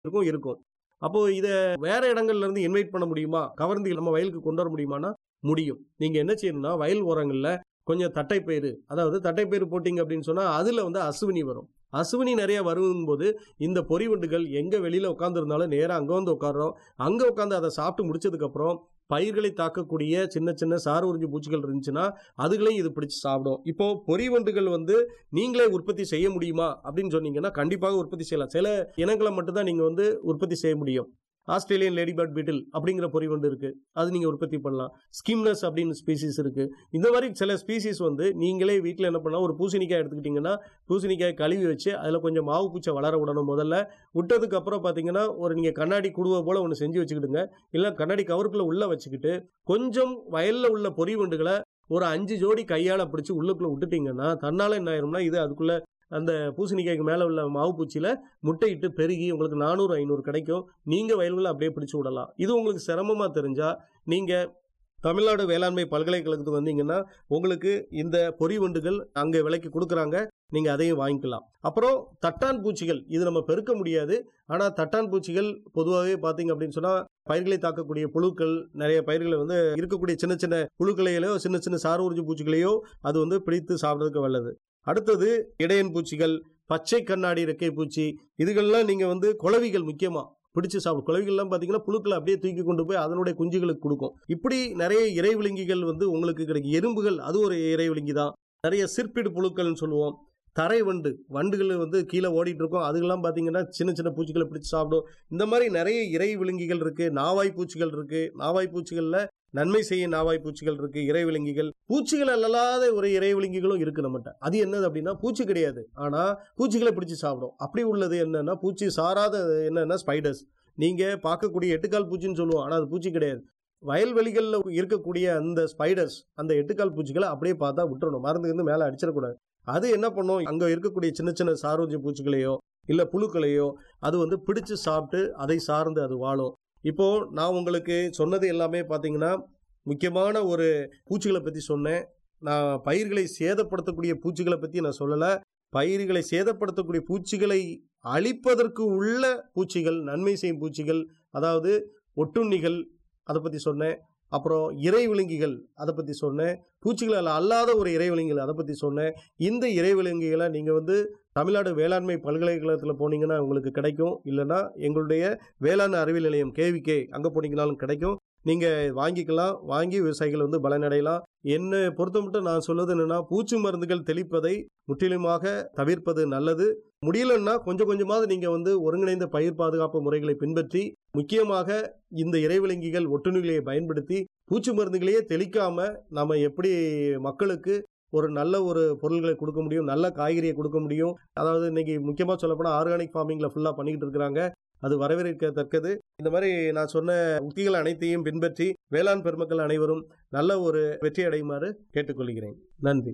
இருக்கும் இருக்கும் அப்போ இத வேற இடங்கள்ல இருந்து இன்வைட் பண்ண முடியுமா கவர்ந்து நம்ம வயலுக்கு கொண்டு வர முடியுமானா முடியும் நீங்க என்ன செய்யணும்னா வயல் ஓரங்கள்ல கொஞ்சம் தட்டைப்பயிறு அதாவது தட்டைப்பயிறு போட்டிங்க அப்படின்னு சொன்னா அதுல வந்து அசுவினி வரும் அசுவினி நிறைய வரும்போது இந்த பொறிவண்டுகள் எங்க வெளியில உட்காந்துருந்தாலும் நேரா அங்க வந்து உட்காரோம் அங்க உட்காந்து அதை சாப்பிட்டு முடிச்சதுக்கு அப்புறம் பயிர்களை தாக்கக்கூடிய சின்ன சின்ன சாறு உறிஞ்சி பூச்சிகள் இருந்துச்சுன்னா அதுகளையும் இது பிடிச்சு சாப்பிடும் இப்போ பொறிவண்டுகள் வந்து நீங்களே உற்பத்தி செய்ய முடியுமா அப்படின்னு சொன்னீங்கன்னா கண்டிப்பாக உற்பத்தி செய்யலாம் சில இனங்களை மட்டும்தான் நீங்க வந்து உற்பத்தி செய்ய முடியும் ஆஸ்திரேலியன் லேடி பேர்ட் பீட்டில் அப்படிங்கிற பொறிவண்டு இருக்கு அது நீங்க உற்பத்தி பண்ணலாம் ஸ்கிம்னஸ் அப்படின்னு ஸ்பீசிஸ் இருக்கு இந்த மாதிரி சில ஸ்பீசிஸ் வந்து நீங்களே வீட்டில் என்ன பண்ணலாம் ஒரு பூசணிக்காய் எடுத்துக்கிட்டிங்கன்னா பூசணிக்காய் கழுவி வச்சு அதில் கொஞ்சம் மாவு பூச்சை வளர விடணும் முதல்ல விட்டதுக்கு அப்புறம் பார்த்தீங்கன்னா ஒரு நீங்கள் கண்ணாடி குடுவை போல் ஒன்று செஞ்சு வச்சுக்கிடுங்க இல்லை கண்ணாடி கவருக்குள்ளே உள்ளே வச்சுக்கிட்டு கொஞ்சம் வயலில் உள்ள பொறிவண்டுகளை ஒரு அஞ்சு ஜோடி கையால் பிடிச்சி உள்ளுக்குள்ளே விட்டுட்டீங்கன்னா தன்னால் என்ன ஆயிரும்னா இது அதுக்குள்ளே அந்த பூசணிக்காய்க்கு மேலே உள்ள மாவு பூச்சியில் முட்டையிட்டு பெருகி உங்களுக்கு நானூறு ஐநூறு கிடைக்கும் நீங்கள் வயல்களை அப்படியே பிடிச்சி விடலாம் இது உங்களுக்கு சிரமமாக தெரிஞ்சால் நீங்கள் தமிழ்நாடு வேளாண்மை பல்கலைக்கழகத்துக்கு வந்தீங்கன்னா உங்களுக்கு இந்த பொறிவண்டுகள் அங்கே விலைக்கு கொடுக்குறாங்க நீங்கள் அதையும் வாங்கிக்கலாம் அப்புறம் தட்டான் பூச்சிகள் இது நம்ம பெருக்க முடியாது ஆனால் தட்டான் பூச்சிகள் பொதுவாகவே பார்த்தீங்க அப்படின்னு சொன்னால் பயிர்களை தாக்கக்கூடிய புழுக்கள் நிறைய பயிர்களை வந்து இருக்கக்கூடிய சின்ன சின்ன புழுக்களையோ சின்ன சின்ன சாறு உறிஞ்சி பூச்சிகளையோ அது வந்து பிடித்து சாப்பிட்றதுக்கு வல்லது அடுத்தது இடையன் பூச்சிகள் பச்சை கண்ணாடி ரெக்கை பூச்சி இதுகள்லாம் நீங்கள் வந்து குளவிகள் முக்கியமாக பிடிச்சு சாப்பிடும் குளவிகள்லாம் பார்த்தீங்கன்னா புழுக்களை அப்படியே தூக்கி கொண்டு போய் அதனுடைய குஞ்சுகளுக்கு கொடுக்கும் இப்படி நிறைய இறை விலங்கிகள் வந்து உங்களுக்கு கிடைக்கும் எறும்புகள் அது ஒரு இறை விலங்கி தான் நிறைய சிற்பிடு புழுக்கள்னு சொல்லுவோம் தரை வண்டு வண்டுகள் வந்து கீழே ஓடிட்டு இருக்கும் அதுக்கெல்லாம் பார்த்தீங்கன்னா சின்ன சின்ன பூச்சிகளை பிடிச்சு சாப்பிடும் இந்த மாதிரி நிறைய இறை விலங்கிகள் இருக்கு நாவாய் பூச்சிகள் இருக்கு நாவாய் பூச்சிகளில் நன்மை செய்ய நாவாய் பூச்சிகள் இருக்கு இறை விலங்கிகள் பூச்சிகள் அல்லாத ஒரு இறை விலங்கிகளும் இருக்கு நம்மகிட்ட அது என்னது அப்படின்னா பூச்சி கிடையாது ஆனா பூச்சிகளை பிடிச்சு சாப்பிடும் அப்படி உள்ளது என்னன்னா பூச்சி சாராத என்னன்னா ஸ்பைடர்ஸ் நீங்க பார்க்கக்கூடிய எட்டுக்கால் பூச்சின்னு சொல்லுவோம் ஆனா அது பூச்சி கிடையாது வயல்வெளிகளில் இருக்கக்கூடிய அந்த ஸ்பைடர்ஸ் அந்த எட்டுக்கால் பூச்சிகளை அப்படியே பார்த்தா விட்டுறணும் மருந்து இருந்து மேலே அடிச்சிடக்கூடாது அது என்ன பண்ணும் அங்கே இருக்கக்கூடிய சின்ன சின்ன சாரோஜி பூச்சிகளையோ இல்லை புழுக்களையோ அது வந்து பிடிச்சு சாப்பிட்டு அதை சார்ந்து அது வாழும் இப்போ நான் உங்களுக்கு சொன்னது எல்லாமே பார்த்தீங்கன்னா முக்கியமான ஒரு பூச்சிகளை பற்றி சொன்னேன் நான் பயிர்களை சேதப்படுத்தக்கூடிய பூச்சிகளை பற்றி நான் சொல்லலை பயிர்களை சேதப்படுத்தக்கூடிய பூச்சிகளை அழிப்பதற்கு உள்ள பூச்சிகள் நன்மை செய்யும் பூச்சிகள் அதாவது ஒட்டுண்ணிகள் அதை பற்றி சொன்னேன் அப்புறம் இறை விலங்கிகள் அதை பற்றி சொன்னேன் பூச்சிகள் அல்லாத ஒரு இறை விலங்கிகள் அதை பற்றி சொன்னேன் இந்த இறை விலங்குகளை நீங்கள் வந்து தமிழ்நாடு வேளாண்மை பல்கலைக்கழகத்தில் போனீங்கன்னா உங்களுக்கு கிடைக்கும் இல்லைன்னா எங்களுடைய வேளாண் அறிவியல் நிலையம் கேவிகே அங்கே போனீங்கனாலும் கிடைக்கும் நீங்கள் வாங்கிக்கலாம் வாங்கி விவசாயிகள் வந்து பலனடையலாம் என்னை பொறுத்த மட்டும் நான் சொல்வது என்னென்னா பூச்சி மருந்துகள் தெளிப்பதை முற்றிலுமாக தவிர்ப்பது நல்லது முடியலன்னா கொஞ்சம் கொஞ்சமாவது நீங்கள் வந்து ஒருங்கிணைந்த பயிர் பாதுகாப்பு முறைகளை பின்பற்றி முக்கியமாக இந்த இறைவிலங்கிகள் ஒட்டுண்ணிகளை பயன்படுத்தி பூச்சி மருந்துகளையே தெளிக்காம நம்ம எப்படி மக்களுக்கு ஒரு நல்ல ஒரு பொருள்களை கொடுக்க முடியும் நல்ல காய்கறியை கொடுக்க முடியும் அதாவது இன்னைக்கு முக்கியமாக சொல்லப்போனால் ஆர்கானிக் ஃபார்மிங்கில் ஃபுல்லாக பண்ணிக்கிட்டு இருக்கிறாங்க அது வரவேற்கத்தக்கது இந்த மாதிரி நான் சொன்ன உத்திகள் அனைத்தையும் பின்பற்றி வேளாண் பெருமக்கள் அனைவரும் நல்ல ஒரு வெற்றி அடையுமாறு கேட்டுக்கொள்கிறேன் நன்றி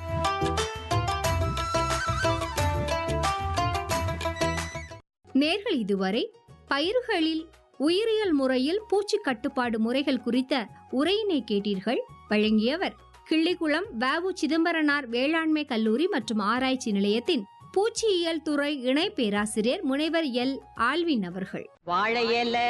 நேர்கள் இதுவரை பயிர்களில் உயிரியல் முறையில் பூச்சி கட்டுப்பாடு முறைகள் குறித்த உரையினை கேட்டீர்கள் வழங்கியவர் கிள்ளிக்குளம் வவு சிதம்பரனார் வேளாண்மை கல்லூரி மற்றும் ஆராய்ச்சி நிலையத்தின் பூச்சியியல் துறை இணை பேராசிரியர் முனைவர் எல் ஆல்வின் அவர்கள் வாழை இலை